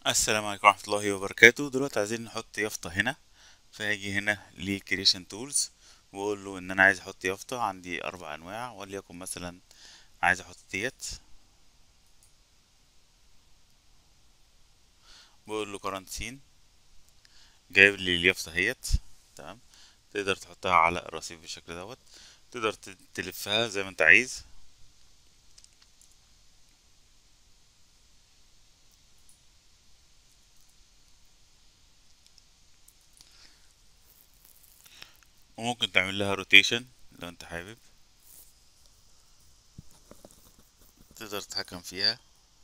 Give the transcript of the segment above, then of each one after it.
السلام عليكم ورحمة الله وبركاته دلوقتي عايزين نحط يافطة هنا فهاجي هنا لكريشن تولز واقول له ان انا عايز احط يافطة عندي اربع انواع وليكن مثلا عايز احط ديت بقول له كرنت سين جايب لي اليافطة اهيت تمام تقدر تحطها على الرصيف بالشكل دوت تقدر ت- تلفها زي ما انت عايز وممكن تعمل لها روتيشن لو انت حابب تقدر تتحكم فيها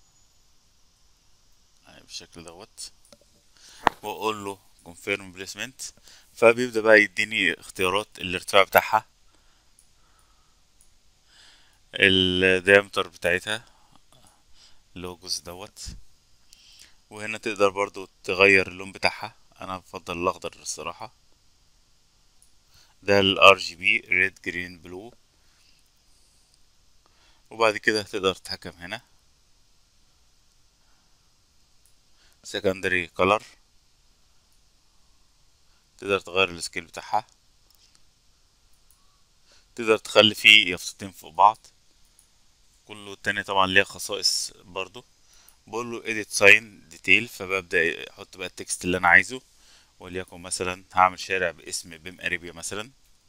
يعني بالشكل دوت واقول له confirm placement فبيبدأ بقى يديني اختيارات الارتفاع بتاعها الديامتر بتاعتها اللي هو الجزء دوت وهنا تقدر برضو تغير اللون بتاعها انا بفضل الاخضر الصراحة ده ال RGB red green blue وبعد كده تقدر تتحكم هنا secondary color تقدر تغير السكيل بتاعها تقدر تخلي فيه يافطتين فوق بعض كله التاني طبعا ليها خصائص برضو بقول له edit sign detail فببدأ احط بقى التكست اللي انا عايزه وليكن مثلا هعمل شارع باسم بيم اريبيا مثلا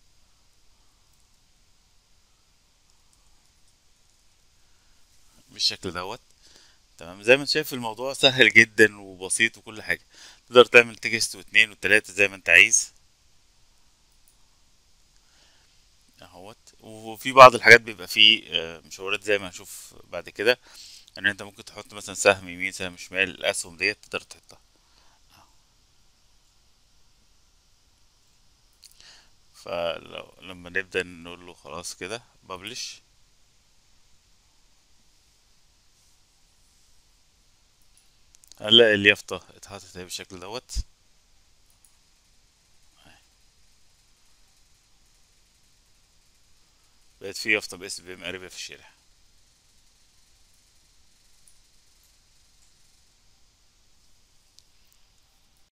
بالشكل دوت تمام زي ما انت شايف الموضوع سهل جدا وبسيط وكل حاجة تقدر تعمل تكست واتنين وتلاتة زي ما انت عايز اهوت وفي بعض الحاجات بيبقى فيه آه، مشاورات زي ما هنشوف بعد كده ان انت ممكن تحط مثلا سهم يمين سهم شمال الاسهم ديت تقدر تحطها فلو لما نبدأ نقول له خلاص كده ببلش هنلاقي اليافطة اتحطت اهي بالشكل دوت بقت في يافطة باسم بيم اريبيا في الشارع